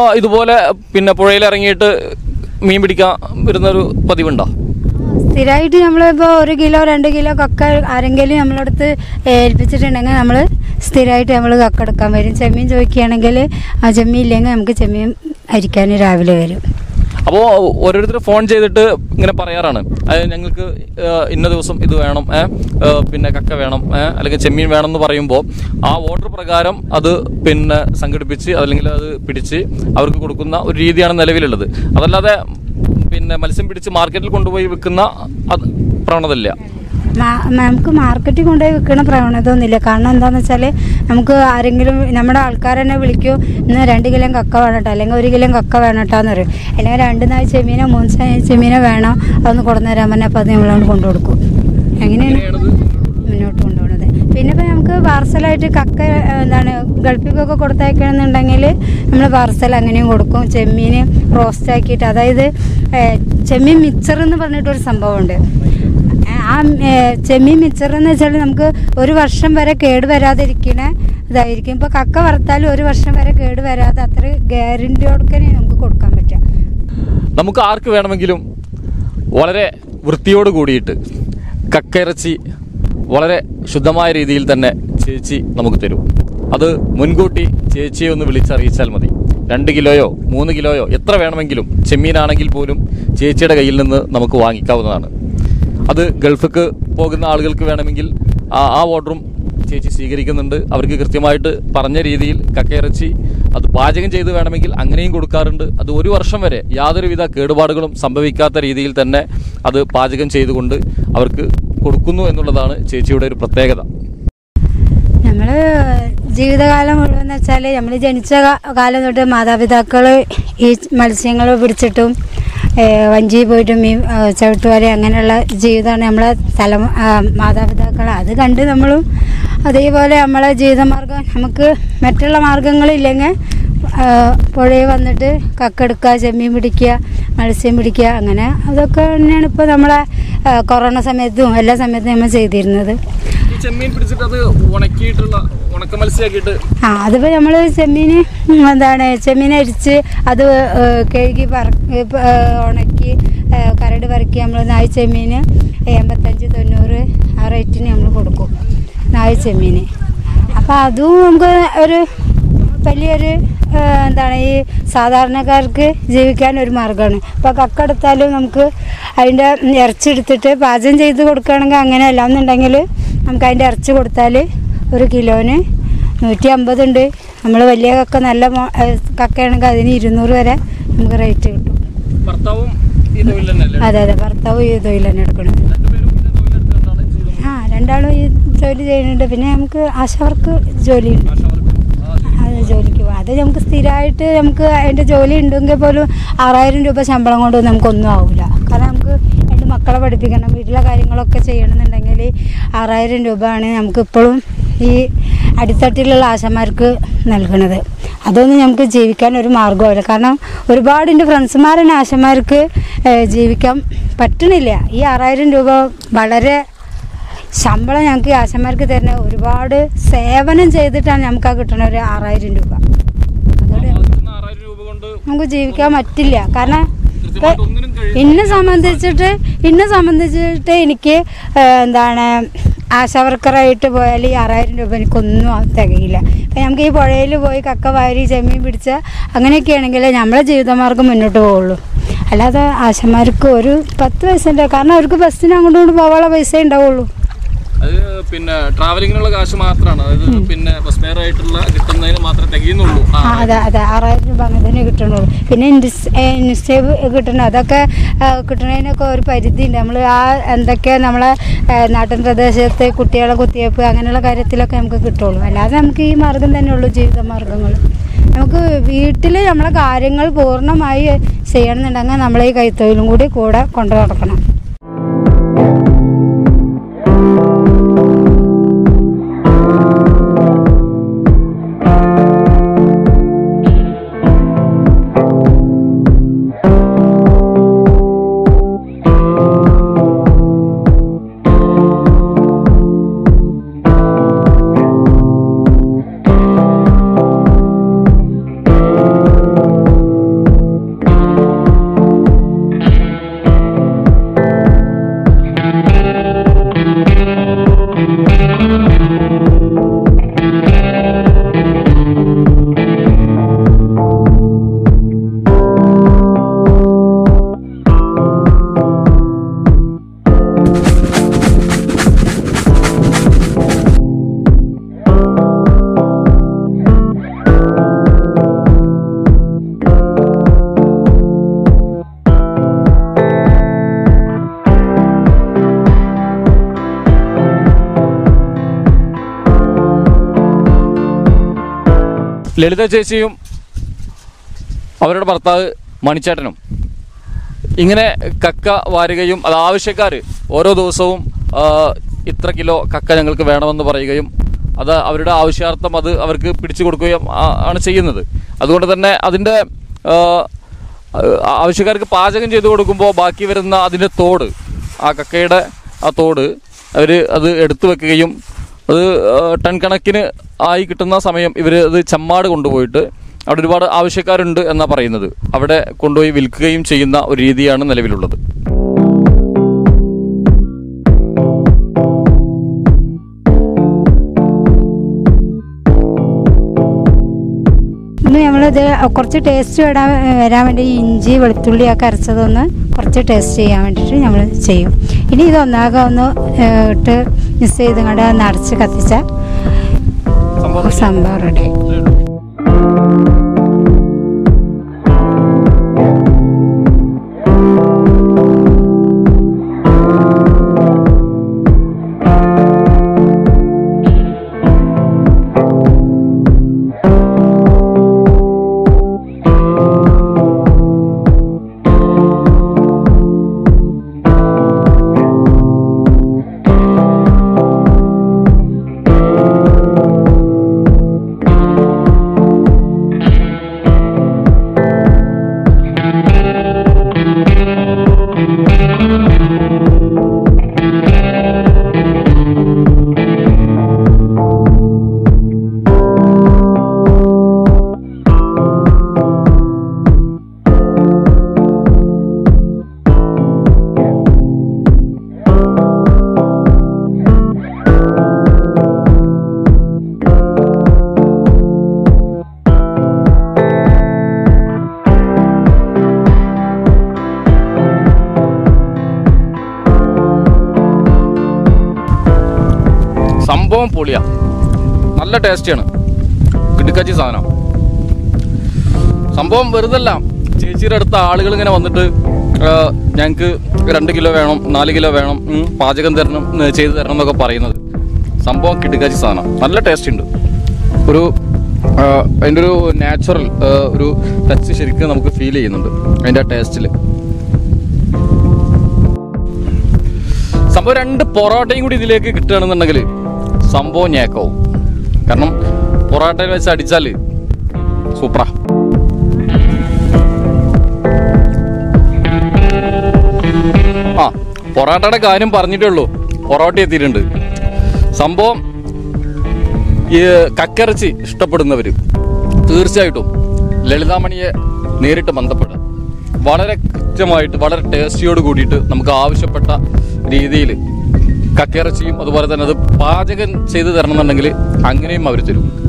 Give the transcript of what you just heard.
ഇതുപോലെ പിന്നെ പുഴയിൽ ഇറങ്ങിയിട്ട് മീൻ പിടിക്കാൻ വരുന്നൊരു പതിവുണ്ടോ സ്ഥിരമായിട്ട് നമ്മളിപ്പോൾ ഒരു കിലോ രണ്ട് കിലോ കക്ക ആരെങ്കിലും നമ്മളടുത്ത് ഏൽപ്പിച്ചിട്ടുണ്ടെങ്കിൽ നമ്മൾ സ്ഥിരമായിട്ട് നമ്മൾ കക്ക എടുക്കാൻ വരും ചെമ്മീൻ ചോദിക്കുകയാണെങ്കിൽ ആ ചെമ്മീൻ ഇല്ലെങ്കിൽ നമുക്ക് ചെമ്മീൻ അരിക്കാൻ രാവിലെ വരും അപ്പോൾ ഓരോരുത്തർ ഫോൺ ചെയ്തിട്ട് ഇങ്ങനെ പറയാറാണ് അതായത് ഞങ്ങൾക്ക് ഏഹ്, ഇന്ന ദിവസം ഇത് വേണം ഏ, ഏഹ്, പിന്നെ കക്ക വേണം ഏ, അല്ലെങ്കിൽ ചെമ്മീൻ വേണം എന്ന് പറയുമ്പോൾ ആ ഓർഡർ പ്രകാരം അത് പിന്നെ സംഘടിപ്പിച്ച് അല്ലെങ്കിൽ അത് പിടിച്ച് അവർക്ക് കൊടുക്കുന്ന ഒരു രീതിയാണ് നിലവിലുള്ളത് അതല്ലാതെ പിന്നെ മത്സ്യം പിടിച്ച് മാർക്കറ്റിൽ കൊണ്ടുപോയി വിൽക്കുന്ന അത് പ്രവണതയില്ല മാ- നമുക്ക് മാർക്കറ്റിൽ കൊണ്ടുപോയി വിൽക്കണ പ്രവണത ഒന്നുമില്ല കാരണം എന്താണെന്ന് വെച്ചാൽ നമുക്ക് ആരെങ്കിലും നമ്മുടെ ആൾക്കാർ തന്നെ വിളിക്കും ഇന്ന് രണ്ട് കിലോ കക്ക വേണം കേട്ടോ അല്ലെങ്കിൽ ഒരു കിലോ കക്ക വേണം കേട്ടോ എന്ന് പറയും അല്ലെങ്കിൽ രണ്ട് നാല് ചെമ്മീനോ മൂന്ന് ചെ- ചെമ്മീനോ വേണം അതൊന്ന് കൊണ്ടുവന്ന് തരാൻ പറഞ്ഞാൽ അപ്പോൾ അത് നമ്മളോട് കൊണ്ടു കൊടുക്കും അങ്ങനെയാണ് മുന്നോട്ട് കൊണ്ടുപോകുന്നത് പിന്നെ ഇപ്പോൾ നമുക്ക് പാർസലായിട്ട് കക്ക ഏഹ്, എന്താണ് ഗൾഫിക്കൊക്കെ കൊടുത്തയക്കണമെന്നുണ്ടെങ്കിൽ നമ്മൾ പാർസൽ അങ്ങനെയും കൊടുക്കും ചെമ്മീൻ റോസ്റ്റ് ആക്കിയിട്ട് അതായത് ഏഹ്, ചെമ്മീൻ മിക്സർ എന്ന് പറഞ്ഞിട്ടൊരു സംഭവമുണ്ട് ഏഹ്, ആ ഏഹ്, ചെമ്മീൻ മിക്സർ എന്ന് വെച്ചാൽ നമുക്ക് ഒരു വർഷം വരെ കേട് വരാതിരിക്കണ ഇതായിരിക്കും ഇപ്പോൾ കക്ക വറുത്താലും ഒരു വർഷം വരെ കേട് വരാതെ അത്ര ഗ്യാരൻറ്റിയോടെ നമുക്ക് കൊടുക്കാൻ പറ്റുക നമുക്ക് ആർക്ക് വേണമെങ്കിലും വളരെ വൃത്തിയോട് കൂടിയിട്ട് കക്കയിറച്ചി വളരെ ശുദ്ധമായ രീതിയിൽ തന്നെ ചേച്ചി നമുക്ക് തരും അത് മുൻകൂട്ടി ചേച്ചിയെ ഒന്ന് വിളിച്ചറിയിച്ചാൽ മതി രണ്ട് കിലോയോ മൂന്ന് കിലോയോ എത്ര വേണമെങ്കിലും ചെമ്മീനാണെങ്കിൽ പോലും ചേച്ചിയുടെ കയ്യിൽ നിന്ന് നമുക്ക് വാങ്ങിക്കാവുന്നതാണ് അത് ഗൾഫിക്ക് പോകുന്ന ആളുകൾക്ക് വേണമെങ്കിൽ ആ ആ ഓർഡറും ചേച്ചി സ്വീകരിക്കുന്നുണ്ട് അവർക്ക് കൃത്യമായിട്ട് പറഞ്ഞ രീതിയിൽ കക്കയിറച്ചി അത് പാചകം ചെയ്ത് വേണമെങ്കിൽ അങ്ങനെയും കൊടുക്കാറുണ്ട് അത് ഒരു വർഷം വരെ യാതൊരുവിധ കേടുപാടുകളും സംഭവിക്കാത്ത രീതിയിൽ തന്നെ അത് പാചകം ചെയ്തുകൊണ്ട് അവർക്ക് കൊടുക്കുന്നു എന്നുള്ളതാണ് ചേച്ചിയുടെ ഒരു പ്രത്യേകത നമ്മൾ ജീവിതകാലം മുഴുവൻ വെച്ചാൽ നമ്മൾ ജനിച്ച കാ- കാലം തൊട്ട് മാതാപിതാക്കൾ ഈ മത്സ്യങ്ങൾ പിടിച്ചിട്ടും ഏഹ്, വഞ്ചി പോയിട്ടും ഈ ഏഹ്, ചവിട്ടുവര അങ്ങനെയുള്ള ജീവിതമാണ് നമ്മളെ തല മാതാപിതാക്കൾ അത് കണ്ട് നമ്മളും അതേപോലെ നമ്മളെ ജീവിതമാർഗം നമുക്ക് മറ്റുള്ള മാർഗങ്ങളില്ലെങ്കിൽ ഏഹ്, പുഴയിൽ വന്നിട്ട് കക്കെടുക്കുക ചെമ്മീൻ പിടിക്കുക മത്സ്യം പിടിക്കുക അങ്ങനെ അതൊക്കെ തന്നെയാണ് ഇപ്പോൾ നമ്മളെ ഏഹ്, കൊറോണ സമയത്തും എല്ലാ സമയത്തും നമ്മൾ ചെയ്തിരുന്നത് ഈ ചെമ്മീൻ പിടിച്ചിട്ട് അത് ഉണക്കിയിട്ടുള്ള ഉണക്ക മത്സ്യമാക്കിയിട്ട് ആ അതിപ്പോൾ നമ്മൾ ചെമ്മീൻ എന്താണ് ചെമ്മീൻ അരിച്ച് അത് ഏഹ്, കഴുകി പറ ഏഹ്, ഉണക്കി ഏഹ്, കരട് പറക്കി നമ്മൾ നായ് ചെമ്മീൻ എൺപത്തഞ്ച് തൊണ്ണൂറ് ആ റേറ്റിന് നമ്മൾ കൊടുക്കും നായ് ചെമ്മീൻ അപ്പോൾ അതും നമുക്ക് ഒരു വലിയൊരു ഏഹ്, എന്താണ് ഈ സാധാരണക്കാർക്ക് ജീവിക്കാൻ ഒരു മാർഗ്ഗമാണ് ഇപ്പോൾ കക്കെടുത്താലും നമുക്ക് അതിൻ്റെ ഇറച്ചി എടുത്തിട്ട് പാചകം ചെയ്ത് കൊടുക്കുകയാണെങ്കിൽ അങ്ങനെ അല്ലാന്നുണ്ടെങ്കിൽ നമുക്ക് അതിൻ്റെ ഇറച്ചി കൊടുത്താൽ ഒരു കിലോന് നൂറ്റി അമ്പതുണ്ട് നമ്മൾ വലിയ കക്ക നല്ല മോ- ഏഹ് കക്കയാണെങ്കിൽ അതിന് ഇരുന്നൂറ് വരെ നമുക്ക് റേറ്റ് കിട്ടും ഭർത്താവും ഈ തൊഴിൽ തന്നെയല്ലേ അതെ അതെ ഭർത്താവ് ഈ തൊഴിൽ തന്നെ എടുക്കണം രണ്ടുപേരും ഈ തൊഴിലെടുത്തുകൊണ്ടാണ് ചെയ്തത് ആ രണ്ടാളും ഈ ജോലി ചെയ്യുന്നുണ്ട് പിന്നെ നമുക്ക് ആശാവർക്ക് ജോലിയുണ്ട് അത് ജോലിക്ക് പോകും അത് നമുക്ക് സ്ഥിരമായിട്ട് നമുക്ക് അതിൻ്റെ ജോലി ഉണ്ടെങ്കിൽ പോലും ആറായിരം രൂപ ശമ്പളം കൊണ്ട് നമുക്കൊന്നും ആവില്ല കാരണം നമുക്ക് രണ്ട് മക്കളെ പഠിപ്പിക്കണം വീട്ടിലെ കാര്യങ്ങളൊക്കെ ചെയ്യണമെന്നുണ്ടെങ്കിൽ ആറായിരം രൂപയാണ് നമുക്ക് ഇപ്പോഴും ഈ അടിത്തട്ടിലുള്ള ആശമാർക്ക് നൽകണത് അതൊന്നും നമുക്ക് ജീവിക്കാൻ ഒരു മാർഗ്ഗമാവില്ല കാരണം ഒരുപാട് എൻ്റെ ഫ്രണ്ട്സുമാർ തന്നെ ആശമാർക്ക് ഏഹ്, ജീവിക്കാൻ പറ്റണില്ല ഈ ആറായിരം രൂപ വളരെ ശമ്പളം ഞങ്ങൾക്ക് ഈ ആശമാർക്ക് തരുന്ന ഒരുപാട് സേവനം ചെയ്തിട്ടാണ് നമുക്ക് ആ കിട്ടുന്ന ഒരു ആറായിരം രൂപ അതോടെ ആറായിരം രൂപ കൊണ്ട് നമുക്ക് ജീവിക്കാൻ പറ്റില്ല കാരണം കൃത്യമായിട്ട് ഒന്നിനും കഴിയില്ല എന്നെ സംബന്ധിച്ചിട്ട് എന്നെ സംബന്ധിച്ചിട്ട് എനിക്ക് ഏഹ്, എന്താണ് ആശാവർക്കറായിട്ട് പോയാൽ ഈ ആറായിരം രൂപ എനിക്കൊന്നും ആ തികയില്ല അപ്പം നമുക്ക് ഈ പുഴയിൽ പോയി കക്ക വാരി ചെമ്മീൻ പിടിച്ച അങ്ങനെയൊക്കെ ആണെങ്കിൽ നമ്മളെ ജീവിതമാർഗം മുന്നോട്ട് പോവുള്ളൂ അല്ലാതെ ആശമാർക്ക് ഒരു പത്ത് പൈസ കാരണം അവർക്ക് ബസ്സിന് അങ്ങോട്ടും ഇങ്ങോട്ടും പോകാനുള്ള പൈസ ഉണ്ടാവുള്ളൂ അത് പിന്നെ ട്രാവലിങ്ങിനുള്ള കാശ് മാത്രമാണ് അതായത് പിന്നെ ബസ് ഫെയർ ആയിട്ടുള്ള കിട്ടുന്നതിന് മാത്രമേ തികയുന്നുള്ളൂ ആ, ആ അതെ അതെ ആറായിരം രൂപ അങ്ങനെ തന്നെ കിട്ടണുള്ളൂ പിന്നെ ഇൻഡസ് ഇൻസ്റ്റേവ് കിട്ടണം അതൊക്കെ ആ, കിട്ടണതിനൊക്കെ ഒരു പരിധി ഉണ്ട് നമ്മൾ ആ എന്തൊക്കെ നമ്മളെ ആ, നാട്ടിൻ പ്രദേശത്തെ കുട്ടികളെ കുത്തിവയ്പ്പ് അങ്ങനെയുള്ള കാര്യത്തിലൊക്കെ നമുക്ക് കിട്ടുള്ളൂ അല്ലാതെ നമുക്ക് ഈ മാർഗം തന്നെയുള്ളൂ ജീവിത മാർഗങ്ങൾ നമുക്ക് വീട്ടിൽ നമ്മളെ കാര്യങ്ങൾ പൂർണ്ണമായി ചെയ്യണമെന്നുണ്ടെങ്കിൽ നമ്മളെ ഈ കൈത്തൊഴിലും കൂടി കൂടെ കൊണ്ടു നടക്കണം ലളിത ചേച്ചിയും അവരുടെ ഭർത്താവ് മണിച്ചേട്ടനും ഇങ്ങനെ കക്ക വാരുകയും അത് ആവശ്യക്കാർ ഓരോ ദിവസവും ആ, ഇത്ര കിലോ കക്ക ഞങ്ങൾക്ക് വേണമെന്ന് പറയുകയും അത് അവരുടെ ആവശ്യാർത്ഥം അത് അവർക്ക് പിടിച്ചു കൊടുക്കുകയും ആ- ആണ് ചെയ്യുന്നത് അതുകൊണ്ട് തന്നെ അതിൻ്റെ ആ, ആവശ്യക്കാർക്ക് പാചകം ചെയ്തു കൊടുക്കുമ്പോൾ ബാക്കി വരുന്ന അതിൻ്റെ തോട് ആ കക്കയുടെ ആ തോട് അവർ അത് എടുത്തു വെക്കുകയും അത് ആ, ടൺ കണക്കിന് ആയി കിട്ടുന്ന സമയം ഇവർ അത് ചമ്മാട് കൊണ്ടുപോയിട്ട് അവിടെ ഒരുപാട് ആവശ്യക്കാരുണ്ട് എന്നാണ് പറയുന്നത് അവിടെ കൊണ്ടുപോയി വിൽക്കുകയും ചെയ്യുന്ന ഒരു രീതിയാണ് നിലവിലുള്ളത് ഇന്ന് നമ്മളിത് കുറച്ച് ടേസ്റ്റ് വരാൻ വരാൻ വേണ്ടി ഈ ഇഞ്ചി വെളുത്തുള്ളി ഒക്കെ അരച്ചതൊന്ന് കുറച്ച് ടേസ്റ്റ് ചെയ്യാൻ വേണ്ടിയിട്ട് നമ്മൾ ചെയ്യും ഇനി ഇത് ഒന്നാകെ ഒന്ന് ഏഹ്, ഇട്ട് മിക്സ് ചെയ്ത് കണ്ട് ഒന്ന് അടച്ച് കത്തിച്ചാൽ സംഭവം റെഡി സംഭവം പൊളിയാ നല്ല ടേസ്റ്റിയാണ് കിടുക്കാച്ചി സാധനം സംഭവം വെറുതല്ല ചേച്ചിയുടെ അടുത്ത ആളുകൾ ഇങ്ങനെ വന്നിട്ട് ഞങ്ങൾക്ക് രണ്ട് കിലോ വേണം നാല് കിലോ വേണം ഉം, പാചകം തരണം ഉം, ചെയ്ത് തരണം എന്നൊക്കെ പറയുന്നത് സംഭവം കിടുക്കാച്ചി സാധനം നല്ല ടേസ്റ്റ് ഉണ്ട് ഒരു ആ, അതിൻ്റെ ഒരു നാച്ചുറൽ ഒരു ടച്ച് ശരിക്കും നമുക്ക് ഫീൽ ചെയ്യുന്നുണ്ട് അതിൻ്റെ ടേസ്റ്റിൽ സംഭവം രണ്ട് പൊറോട്ടയും കൂടി ഇതിലേക്ക് കിട്ടുകയാണെന്നുണ്ടെങ്കിൽ സംഭവം ഞേക്കാവും കാരണം പൊറോട്ടയിൽ വെച്ച് അടിച്ചാൽ സൂപ്പറാ ആ പൊറോട്ടയുടെ കാര്യം പറഞ്ഞിട്ടേ ഉള്ളൂ പൊറോട്ട എത്തിയിട്ടുണ്ട് സംഭവം ഈ കക്കിറച്ചി ഇഷ്ടപ്പെടുന്നവർ തീർച്ചയായിട്ടും ലളിതാമണിയെ നേരിട്ട് ബന്ധപ്പെടുക വളരെ കൃത്യമായിട്ട് വളരെ ടേസ്റ്റിയോട് കൂടിയിട്ട് നമുക്ക് ആവശ്യപ്പെട്ട രീതിയിൽ കക്കിറച്ചിയും അതുപോലെ തന്നെ അത് പാചകം ചെയ്ത് തരണമെന്നുണ്ടെങ്കിൽ അങ്ങനെയും അവർ തരും